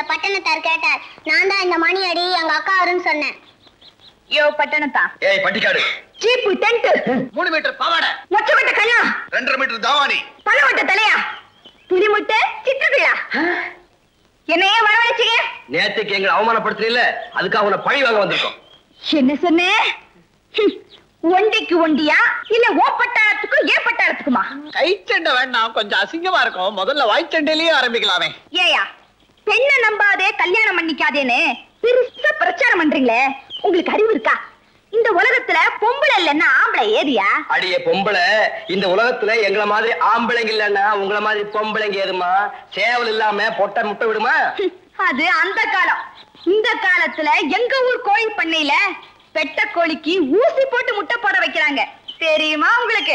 இந்த பட்டணத்தார் கேட்டார் நான் தான் இந்த மணி அடி எங்க அக்கா வரும்னு சொன்னேன் யோ பட்டணத்தா ஏய் பட்டிக்காடு சீப்பு டென்ட் மூணு மீட்டர் பாவாடை மொச்சவட்ட கண்ணா ரெண்டரை மீட்டர் தாவாணி பழவட்ட தலையா புலிமுட்டை சித்திரவிழா என்னையே வரவழைச்சீங்க நேத்துக்கு எங்களை அவமானப்படுத்துறீல்ல அதுக்கு அவனை பழி வாங்க வந்திருக்கோம் என்ன சொன்னே ஹம், ஒண்டிக்கு ஒண்டியா இல்ல ஓ பட்டாளத்துக்கும் ஏ பட்டாளத்துக்குமா கைச்சண்டை வேண்டாம் கொஞ்சம் அசிங்கமா இருக்கும் முதல்ல வாய்ச்சண்டையிலேயே ஆரம்பிக்கலாமே ஏயா பெண்ணை நம்பாதே கல்யாணம் பண்ணிக்காதேன்னு பெருசா பிரச்சாரம் பண்றீங்களே உங்களுக்கு அறிவு இருக்கா இந்த உலகத்துல பொம்பளை இல்லைன்னா ஆம்பளை ஏதியா அடியே பொம்பளை இந்த உலகத்துல எங்கள மாதிரி ஆம்பளைங்க இல்லன்னா உங்கள மாதிரி பொம்பளைங்க ஏதுமா சேவல் இல்லாம பொட்டை முட்டை விடுமா ஹம், அது அந்த காலம் இந்த காலத்துல எங்க ஊர் கோழி பண்ணையில பெட்ட கோழிக்கு ஊசி போட்டு முட்டை போட வைக்கிறாங்க தெரியுமா உங்களுக்கு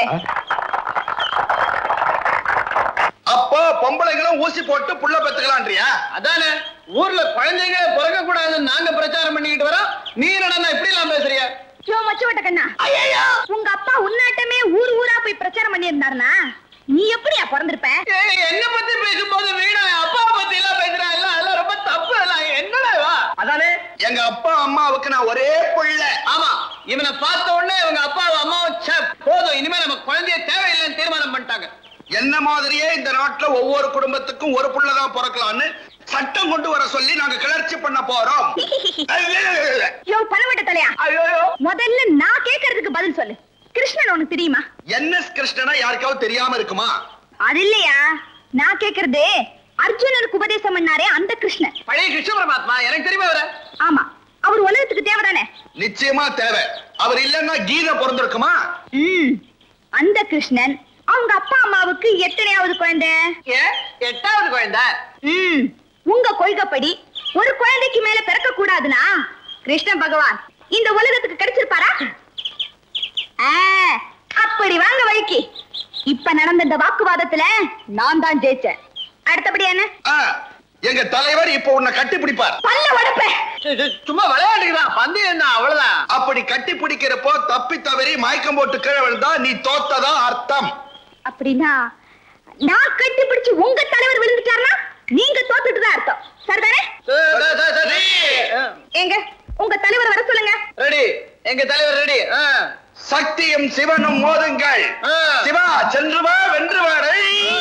அப்போ பொம்பளைங்களும் ஊசி போட்டு புள்ள பெத்துக்கலான்றியா அதானே ஊர்ல குழந்தைங்க பிறக்க கூடாதுன்னு நாங்க பிரச்சாரம் பண்ணிக்கிட்டு வரோம் நீ என்னடா இப்படி எல்லாம் பேசுறிய யோ மச்சுவட்ட கண்ணா உங்க அப்பா உன்னாட்டமே ஊர் ஊரா போய் பிரச்சாரம் பண்ணி இருந்தாருனா நீ எப்படியா பிறந்திருப்ப ஏய், என்ன பத்தி பேசும்போது வீணா அப்பா பத்தி எல்லாம் பேசுறா எல்லாம் அதெல்லாம் ரொம்ப தப்பு எல்லாம் என்னடா இவா? அதானே எங்க அப்பா அம்மாவுக்கு நான் ஒரே புள்ள ஆமா இவனை பார்த்த உடனே இவங்க அப்பாவும் அம்மாவும் ச்சே, போதும் இனிமே நம்ம குழந்தைய தேவையில்லைன்னு தீர்மானம் பண்ணிட்டாங்க என்ன மாதிரியே இந்த நாட்டுல ஒவ்வொரு குடும்பத்துக்கும் ஒரு புள்ளதான் பிறக்கலாம்னு சட்டம் கொண்டு வர சொல்லி நாங்க கிளர்ச்சி பண்ண போறோம் யோ பணவட்ட தலையா ஐயோ முதல்ல நான் கேக்குறதுக்கு பதில் சொல்லு கிருஷ்ணன் உனக்கு தெரியுமா என் எஸ் கிருஷ்ணனா யாருக்காவது தெரியாம இருக்குமா அது இல்லையா நான் கேக்குறது அர்ஜுனனுக்கு உபதேசம் பண்ணாரே அந்த கிருஷ்ணன் பழைய கிருஷ்ண பரமாத்மா எனக்கு தெரியுமா வர ஆமா அவர் உலகத்துக்கு தேவைதானே நிச்சயமா தேவை அவர் இல்லன்னா கீதை பிறந்திருக்குமா ம் அந்த கிருஷ்ணன் அவங்க அப்பா அம்மாவுக்கு எத்தனையாவது குழந்தை ஏன் எட்டாவது குழந்தை ம் உங்க கொள்கைப்படி ஒரு குழந்தைக்கு மேல பிறக்க கூடாதுன்னா கிருஷ்ண பகவான் இந்த உலகத்துக்கு கிடைச்சிருப்பாரா ஆ, அப்படி வாங்க வழிக்கு இப்ப நடந்த இந்த வாக்குவாதத்துல நான் தான் ஜெயிச்சேன் அடுத்தபடி என்ன ஆ, எங்க தலைவர் இப்ப உன்னை கட்டி பிடிப்பார் பல்ல உடப்பேன் சு- சு- சும்மா விளையாடுகிறான் பந்தயம் என்ன அவ்வளவுதான் அப்படி கட்டி பிடிக்கிறப்போ தப்பி தவறி மயக்கம் போட்டு கீழே விழுந்தா நீ தோத்ததா அர்த்தம் அப்படின்னா நான் கட்டி பிடிச்சு உங்க தலைவர் விழுந்துட்டாருன்னா நீங்க தோத்துட்டு தான் அர்த்தம் சரிதானே சரி, சரி, சரி, சரி. எங்க உங்க தலைவர் வர சொல்லுங்க ரெடி எங்க தலைவர் ரெடி சக்தியும் சிவனும் மோதுங்கள் ஆ. சிவா சென்று வா வென்று வாடை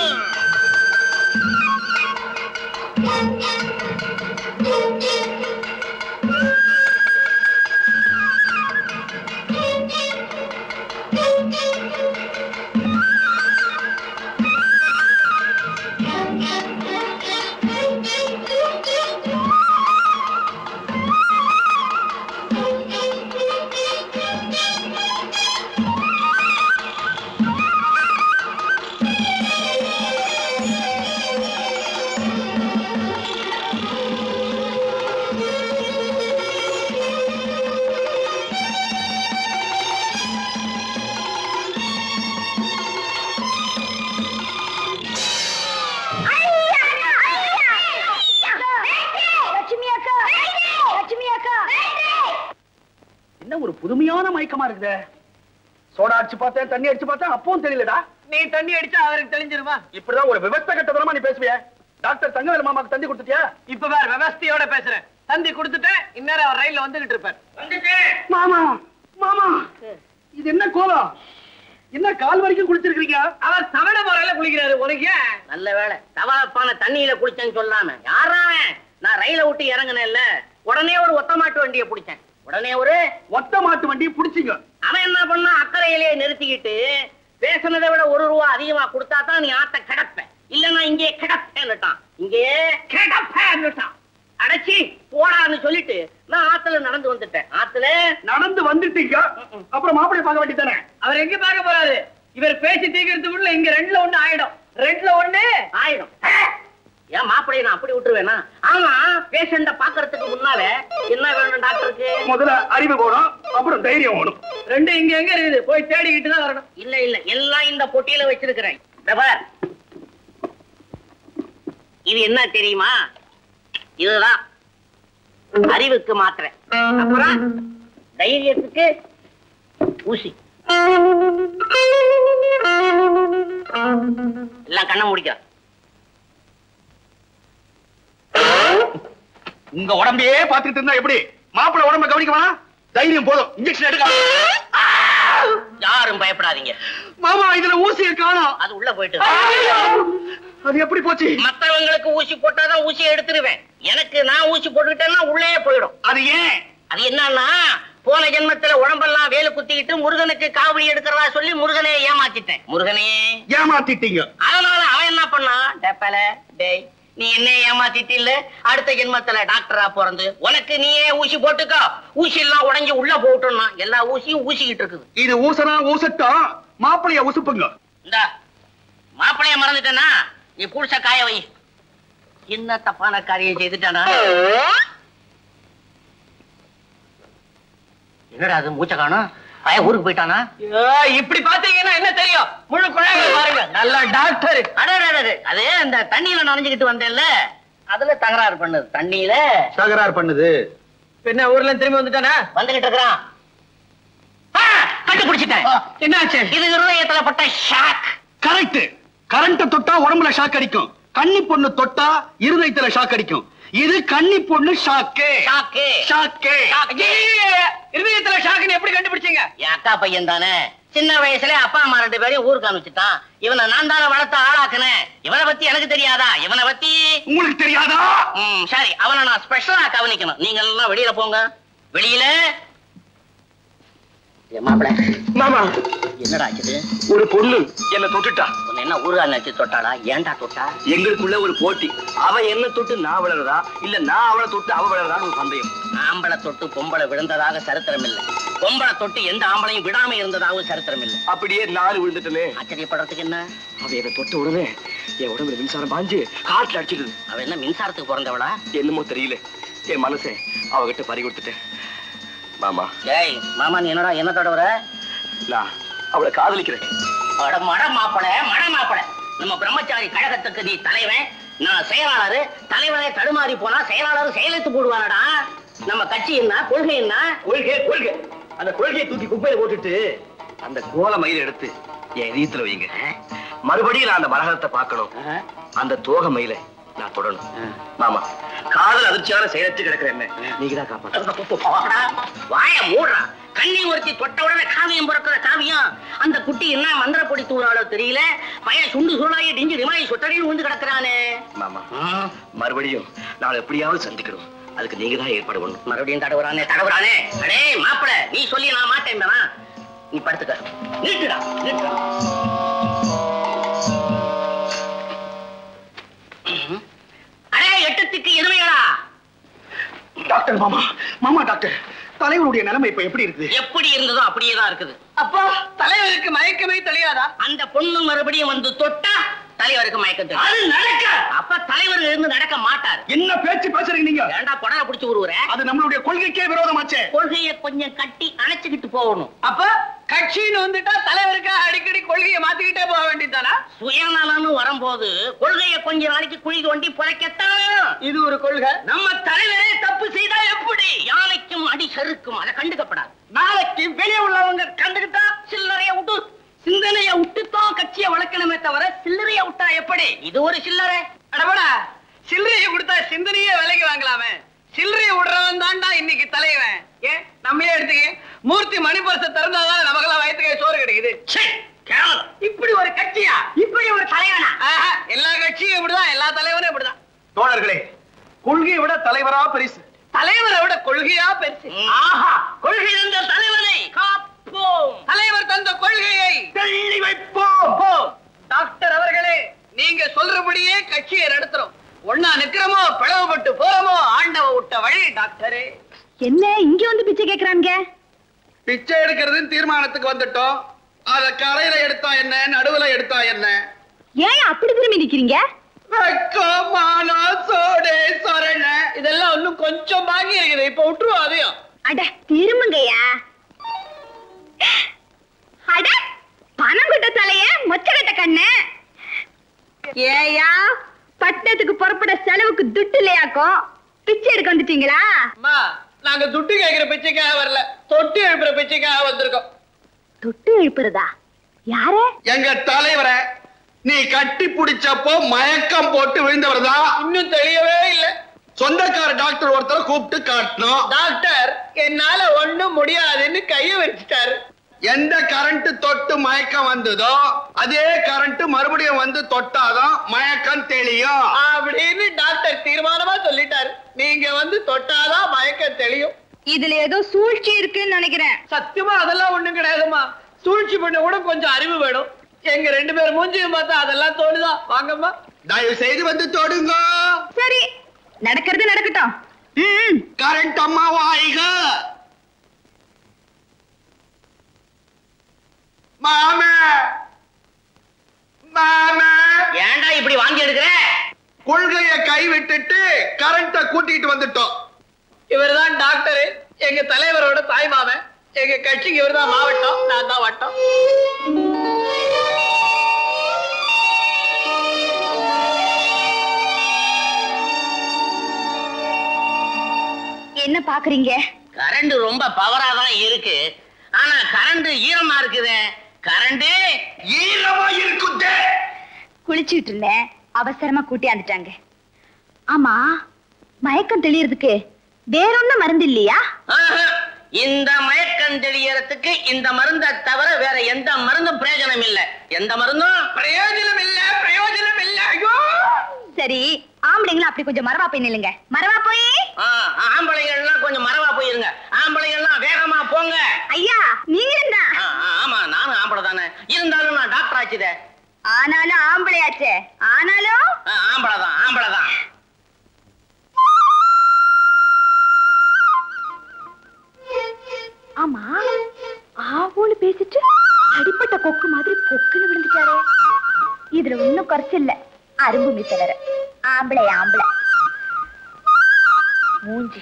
லட்சுமி அக்கா லட்சுமி அக்கா என்ன ஒரு புதுமையான மயக்கமா இருக்குதே சோடா அடிச்சு பார்த்தேன் தண்ணி அடிச்சு பார்த்தேன் அப்பவும் தெரியலடா நீ தண்ணி அடிச்சா அவருக்கு தெளிஞ்சிருமா இப்படிதான் ஒரு விவசாய கட்டதனமா நீ பேசுவிய டாக்டர் தங்கவேல் மாமாக்கு தந்தி கொடுத்துட்டியா இப்ப வேற விவஸ்தையோட பேசுறேன் தந்தி கொடுத்துட்டேன் இந்நேரம் அவர் ரயில்ல வந்துகிட்டு இருப்பார் மாமா மாமா இது என்ன கோலம் என்ன கால் வரைக்கும் குளிச்சிருக்கீங்க அவர் தவணை முறையில குளிக்கிறாரு உனக்கு ஏன் நல்ல வேளை தவாப்பான தண்ணியில குளிச்சேன்னு சொல்லாம யாராவன் நான் ரயில விட்டு இறங்குனேன்ல உடனே ஒரு ஒத்த மாட்டு வண்டியை பிடிச்சேன் உடனே ஒரு ஒத்த மாட்டு வண்டியை புடிச்சிங்க அவன் என்ன பண்ணா அக்கறையிலேயே நிறுத்திக்கிட்டு பேசுனதை விட ஒரு ரூபா அதிகமா கொடுத்தா தான் நீ ஆத்த கிடப்ப இல்லன்னா இங்கே கிடப்பேன்னுட்டான் இங்கே கிடப்பேன்னுட்டான் அடைச்சி போடான்னு சொல்லிட்டு நான் ஆத்துல நடந்து வந்துட்டேன் ஆத்துல நடந்து வந்துட்டீங்க அப்புறம் மாப்பிள்ளை பார்க்க வேண்டியதானே அவர் எங்க பார்க்க போறாரு இவர் பேசி தீக்கிறதுக்குள்ள இங்க ரெண்டுல ஒண்ணு ஆயிடும் ரெண்டுல ஒண்ணு ஆயிடும் ஏன் மாப்பிள்ளைய நான் அப்படி விட்டுருவேனா ஆமா பேஷண்ட பாக்குறதுக்கு முன்னால என்ன வேணும் டாக்டருக்கு முதல்ல அறிவு போகணும் அப்புறம் தைரியம் வேணும் ரெண்டு இங்க எங்க இருக்குது போய் தேடிக்கிட்டு தான் வரணும் இல்ல இல்ல எல்லாம் இந்த பொட்டியில வச்சிருக்கிறேன் இந்த பார். இது என்ன தெரியுமா இதுதான் அறிவுக்கு மாத்திரை அப்புறம் தைரியத்துக்கு ஊசி எல்லாம் கண்ணை முடிக்க உங்க உடம்பையே பாத்துக்கிட்டு இருந்தா எப்படி மாப்பிள்ளை உடம்ப கவனிக்க வேணாம் தைரியம் போதும் இன்ஜெக்ஷன் எடுக்க யாரும் பயப்படாதீங்க மாமா இதுல ஊசியை காணோம் அது உள்ள போயிட்டு அது எப்படி போச்சு மத்தவங்களுக்கு ஊசி போட்டாதான் ஊசி எடுத்துருவேன் எனக்கு நான் ஊசி போட்டுக்கிட்டேன்னா உள்ளே போயிடும் அது ஏன் அது என்னன்னா போன ஜென்மத்துல உடம்பெல்லாம் வேலு குத்திக்கிட்டு முருகனுக்கு காவடி எடுக்கிறதா சொல்லி முருகனை ஏமாத்திட்டேன் முருகனே ஏமாத்திட்டீங்க அதனால அவன் என்ன பண்ணான் டேப்பல டேய் நீ என்ன ஏமாத்திட்டு இல்ல அடுத்த ஜென்மத்துல டாக்டரா பிறந்து உனக்கு நீயே ஊசி போட்டுக்கோ ஊசி எல்லாம் உடைஞ்சு உள்ள போட்டுன்னா எல்லா ஊசியும் ஊசிக்கிட்டு இருக்குது இது ஊசனா ஊசட்டும் மாப்பிளைய உசுப்புங்க இந்த மாப்பிளைய மறந்துட்டேனா நீ புடிச்ச காய வை என்ன தப்பான காரியம் செய்துட்டானா என்னடா அது மூச்ச காணும் பய ஊருக்கு போயிட்டானா இப்படி பாத்தீங்கன்னா என்ன தெரியும் முழு குழாய் பாருங்க நல்ல டாக்டர் அடடடடே, அது அந்த தண்ணியில நனைஞ்சுக்கிட்டு வந்தேன்ல அதுல தகராறு பண்ணுது தண்ணியில தகராறு பண்ணுது என்ன ஊர்ல இருந்து திரும்பி வந்துட்டானா வந்துகிட்டு இருக்கிறான் ஆ, கண்டுபிடிச்சிட்டேன் என்னாச்சு இது இருதயத்துல பட்ட ஷாக் கரெக்ட் கரண்ட் தொட்டா உடம்புல ஷாக் அடிக்கும் கன்னி பொண்ணு தொட்டா இருதயத்துல ஷாக் அடிக்கும் இது கன்னி பொண்ணு ஷாக்கு ஷாக்கு ஷாக்கு இருதயத்துல ஷாக்குன்னு எப்படி கண்டுபிடிச்சீங்க என் அக்கா பையன் தானே சின்ன வயசுல அப்பா அம்மா ரெண்டு பேரையும் ஊருக்கு அனுப்பிச்சுட்டான் இவனை நான் தானே வளர்த்து ஆளாக்குனேன் இவனை பத்தி எனக்கு தெரியாதா இவனை பத்தி உங்களுக்கு தெரியாதா ம், சரி அவனை நான் ஸ்பெஷலா கவனிக்கணும் நீங்க எல்லாம் வெளியில போங்க வெளியில ஏன் மாப்பிள மாமா என்னடா ஆச்சுது ஒரு பொண்ணு என்ன தொட்டுட்டா உன்னை என்ன ஊருகா நினைச்சு தொட்டாளா ஏன்டா தொட்டா எங்களுக்குள்ள ஒரு போட்டி அவ என்ன தொட்டு நான் விளறதா இல்ல நான் அவளை தொட்டு அவ விளறதான்னு ஒரு சந்தேகம் ஆம்பளை தொட்டு பொம்பளை விழுந்ததாக சரித்திரம் இல்லை பொம்பளை தொட்டு எந்த ஆம்பளையும் விடாம இருந்ததாகவும் சரித்திரம் இல்லை அப்படியே நாலு விழுந்துட்டனே ஆச்சரியப்படுறதுக்கு என்ன அவ என்ன தொட்ட உடனே என் உடம்புல மின்சாரம் பாஞ்சு காட்டுல அடிச்சிடுது அவ என்ன மின்சாரத்துக்கு பிறந்தவளா என்னமோ தெரியல என் மனசை அவகிட்ட பறி கொடுத்துட்டேன் மாமா ஏய் மாமா நீ என்னடா என்ன தொடவர நான் அவளை காதலிக்கிறேன் அட மட மாப்பிள மட மாப்பிள நம்ம பிரம்மச்சாரி கழகத்துக்கு நீ தலைவன் நான் செயலாளரு தலைவனே தடுமாறி போனா செயலாளர் செயலித்து போடுவானடா நம்ம கட்சி என்ன கொள்கை என்ன கொள்கை கொள்கை அந்த கொள்கையை தூக்கி குப்பையில போட்டுட்டு அந்த கோல மயில எடுத்து என் இதயத்துல வைங்க மறுபடியும் நான் அந்த மரகத்தை பார்க்கணும் அந்த தோகை மயில நான் தொடணும் மாமா காதல் அதிர்ச்சியான செயலற்று கிடக்குற என்ன நீங்க தான் காப்பாற்ற போடா, வாய மூடுறா கண்ணி ஒருத்தி தொட்ட உடனே காவியம் பிறக்கிற காவியம் அந்த குட்டி என்ன மந்திர பொடி தூளாளோ தெரியல பையன் சுண்டு சூழாயி டிஞ்சு ரிமாயி சொட்டடியில் வந்து கிடக்குறானே மாமா மறுபடியும் நான் எப்படியாவது சந்திக்கணும் அதுக்கு நீங்க தான் ஏற்பாடு பண்ணணும் மறுபடியும் தடவுறானே தடவுறானே அடே மாப்பிள நீ சொல்லி நான் மாட்டேன் நீ படுத்துக்க நீட்டுடா நீட்டுடா அடே எட்டத்துக்கு எருமைகளா டாக்டர் மாமா மாமா டாக்டர் தலைவருடைய நிலைமை இப்ப எப்படி இருக்குது எப்படி இருந்ததோ அப்படியே தான் இருக்குது அப்போ தலைவருக்கு மயக்கமே தெளியாதா அந்த பொண்ணு மறுபடியும் வந்து தொட்டா தலைவருக்கு மயக்கம் அது நடக்க அப்ப தலைவர் இருந்து நடக்க மாட்டார் என்ன பேச்சு பேசுறீங்க நீங்க ஏண்டா கொடா பிடிச்சு விடுவுற அது நம்மளுடைய கொள்கைக்கே விரோதமாச்சே கொள்கையை கொஞ்சம் கட்டி அணைச்சுக்கிட்டு போகணும் அப்ப கட்சின்னு வந்துட்டா தலைவருக்கு அடிக்கடி கொள்கையை மாத்திக்கிட்டே போக வேண்டியதானா சுயநலம்னு வரும்போது கொள்கையை கொஞ்ச நாளைக்கு குழி தோண்டி புதைக்கத்தான் வேணும். இது ஒரு கொள்கை நம்ம தலைவரே தப்பு செய்தா எப்படி யானைக்கும் அடி சறுக்கும் அதை கண்டுக்கப்படாது நாளைக்கு வெளியே உள்ளவங்க கண்டுகிட்டா சில்லறைய விட்டு சிந்தனைய விட்டுத்தான் கட்சியை வளர்க்கணுமே தவிர சில்லறைய விட்டா எப்படி இது ஒரு சில்லறை அடபடா சில்லறையை கொடுத்தா சிந்தனையே விலைக்கு வாங்கலாமே சில்லறையை விடுறவன் தான்டா இன்னைக்கு தலைவன் ஏன் நம்மளே எடுத்துக்க மூர்த்தி மணிபரச திறந்தாதான் நமக்கெல்லாம் வயிற்றுக்கே சோறு கிடைக்குது ச்சே, கேவலம். இப்படி ஒரு கட்சியா இப்படி ஒரு தலைவனா ஆஹா, எல்லா கட்சியும் இப்படிதான் எல்லா தலைவரும் இப்படிதான் தோழர்களே கொள்கையை விட தலைவரா பெரிசு தலைவரை விட கொள்கையா பெருசு ம். ஆஹா கொள்கை தந்த தலைவனை காப்போம் தலைவர் தந்த கொள்கையை தள்ளி வைப்போம் ஓ, டாக்டர் அவர்களே நீங்க சொல்றபடியே கட்சியை நடத்துறோம் ஒன்னா நிக்கிறோமோ பிளவுபட்டு போறோமோ ஆண்டவ விட்ட வழி டாக்டரே என்ன இங்க வந்து பிச்சை கேக்குறாங்க பிச்சை எடுக்கிறதுன்னு தீர்மானத்துக்கு வந்துட்டோம் அத கரையில எடுத்தா என்ன நடுவுல எடுத்தா என்ன ஏன் அப்படி திரும்பி நிக்கிறீங்க வெக்கம், மானம், சோடு, சொரண, இதெல்லாம் இன்னும் கொஞ்சம் பாக்கி இருக்குது இப்ப விட்டுருவோம் அதையும் அட திரும்புங்கய்யா அட பணம் கொட்ட தலைய மொச்சகட்ட கண்ணு ஏயா பட்டணத்துக்கு புறப்பட செலவுக்கு துட்டு இல்லையாக்கும் பிச்சை எடுக்க வந்துட்டீங்களா அம்மா நாங்க துட்டு கேட்கிற பிச்சைக்காக வரல தொட்டி எழுப்புற பிச்சைக்காக வந்திருக்கோம் தொட்டு எழுப்புறதா யாரு எங்க தலைவரை நீ கட்டி பிடிச்சப்போ மயக்கம் போட்டு விழுந்தவர் தான் இன்னும் தெளியவே இல்ல சொந்தக்கார டாக்டர் ஒருத்தரை கூப்பிட்டு காட்டணும் டாக்டர் என்னால ஒண்ணும் முடியாதுன்னு கைய வச்சுட்டாரு எந்த கரண்ட் தொட்டு மயக்கம் வந்ததோ அதே கரண்ட் மறுபடியும் வந்து தொட்டாதான் மயக்கம் தெளியும் அப்படின்னு டாக்டர் தீர்மானமா சொல்லிட்டாரு நீங்க வந்து தொட்டாதான் மயக்கம் தெளியும் இதுல ஏதோ சூழ்ச்சி இருக்குன்னு நினைக்கிறேன் சத்தியமா அதெல்லாம் ஒண்ணும் கிடையாதும்மா சூழ்ச்சி பண்ண கூட கொஞ்சம் அறிவு வேணும் எங்க ரெண்டு பேர் மூஞ்சியும் பார்த்தா அதெல்லாம் தோணுதா வாங்கம்மா தயவு செய்து வந்து தொடுங்க சரி நடக்கிறது நடக்கட்டும் ம் கரண்ட் அம்மா வாய்க மாமே மாமே ஏன்டா இப்படி வாங்கி எடுக்கிற கொள்கைய கை விட்டுட்டு கரண்ட கூட்டிட்டு வந்துட்டோம் இவர்தான் டாக்டர் எங்க தலைவரோட தாய் மாமன் எங்க கட்சிக்கு இவர்தான் மாவட்டம் நான் தான் வட்டம் என்ன பாக்குறீங்க கரண்ட் ரொம்ப பவரா தான் இருக்கு ஆனா கரண்ட் ஈரமா இருக்குதே கரண்ட் ஈரமா இருக்குதே குளிச்சுட்டு இருந்தேன் அவசரமா கூட்டியாந்துட்டாங்க ஆமா மயக்கம் தெளியறதுக்கு வேறொன்னும் மருந்து இல்லையா இந்த மயக்கம் தெளியறதுக்கு இந்த மருந்தை தவிர வேற எந்த மருந்தும் பிரயோஜனம் இல்ல எந்த மருந்தும் பிரயோஜனம் இல்ல பிரயோஜனம் இல்ல ஐயோ சரி ஆம்பளைங்களும் அப்படி கொஞ்சம் மரவா போய் நில்லுங்க மரவா போய் ஆ, ஆம்பளைங்கள்லாம் கொஞ்சம் மரவா போயிருங்க ஆம்பளைங்கள்லாம் வேகமா போங்க ஐயா நீங்களும் தான் ஆ, ஆ, ஆமா நானும் ஆம்பளை தானே இருந்தாலும் நான் டாக்டர் ஆச்சுதே ஆனாலும் ஆம்பளையாச்சே ஆனாலும் ஆ, ஆம்பளை தான் ஆம்பளை தான் ஆமா ஆவோன்னு பேசிட்டு அடிப்பட்ட கொக்கு மாதிரி பொக்குன்னு விழுந்துட்டாரே இதுல ஒண்ணும் குறைச்சில்ல அரும்பு மிச வேற ஆம்பளை ஆம்பளை மூஞ்சி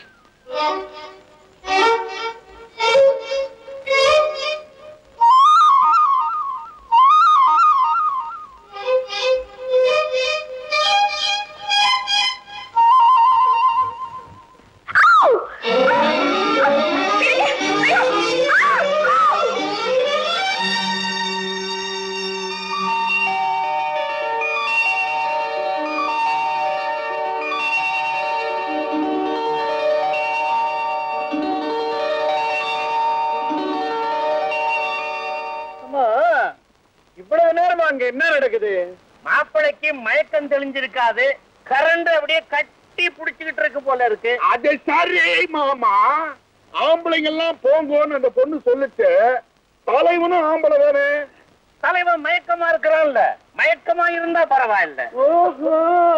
அம்மா இவ்வளவு நேரமா அங்க என்ன நடக்குது மாப்பிளைக்கு மயக்கம் தெளிஞ்சிருக்காது கரண்ட் அப்படியே கட்டி புடிச்சுக்கிட்டு இருக்கு போல இருக்கு அது சரி மாமா ஆம்பளைங்க எல்லாம் போங்கோன்னு அந்த பொண்ணு சொல்லுச்சு தலைவனும் ஆம்பளை தானே தலைவன் மயக்கமா இருக்கிறான்ல மயக்கமா இருந்தா பரவாயில்ல ஓஹோ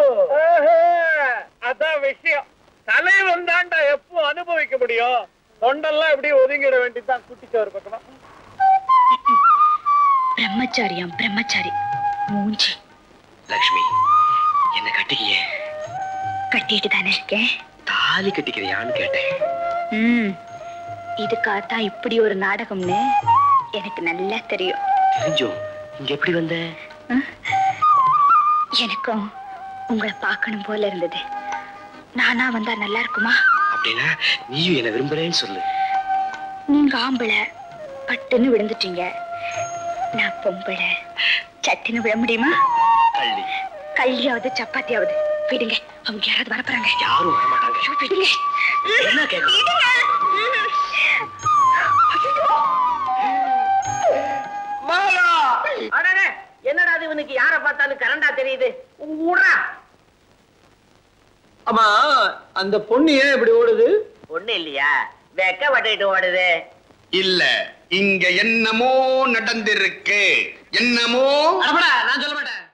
அதான் விஷயம் தலைவன் தாண்டா எப்போ அனுபவிக்க முடியும் தொண்டெல்லாம் இப்படி ஒதுங்கிட வேண்டியதுதான் குட்டிச்சோறு பக்கமா பிரம்மச்சாரியாம் பிரம்மச்சாரி மூஞ்சி லக்ஷ்மி என்ன கட்டிக்கிய கட்டிட்டு தானே இருக்கேன் தாலி கட்டிக்கிறியான்னு கேட்டேன் ம் இதுக்காகத்தான் இப்படி ஒரு நாடகம்னு எனக்கு நல்லா தெரியும் தெரிஞ்சும் இங்க எப்படி வந்த எனக்கும் உங்களை பார்க்கணும் போல இருந்தது நானா வந்தா நல்லா இருக்குமா அப்படின்னா நீயும் என்ன விரும்புறேன்னு சொல்லு நீங்க ஆம்பளை பட்டுன்னு விழுந்துட்டீங்க நான் பொம்பளை சட்டுன்னு விழ முடியுமா தள்ளி கல்யாவது சப்பாத்தியாவது விடுங்க அவங்க யாராவது வரப்போறாங்க யாரும் வரமாட்டாங்க ஐயோ, விடுங்க என்ன கேட்க அடடே, என்னடா இது இவனுக்கு யார பார்த்தாலும் கரண்டா தெரியுது ஊடா ஆமா அந்த பொண்ணு ஏன் இப்படி ஓடுது ஒண்ணு இல்லையா வெக்க வட்டிட்டு ஓடுது இல்ல இங்க என்னமோ நடந்திருக்கு என்னமோ அடப்படா நான் சொல்ல மாட்டேன்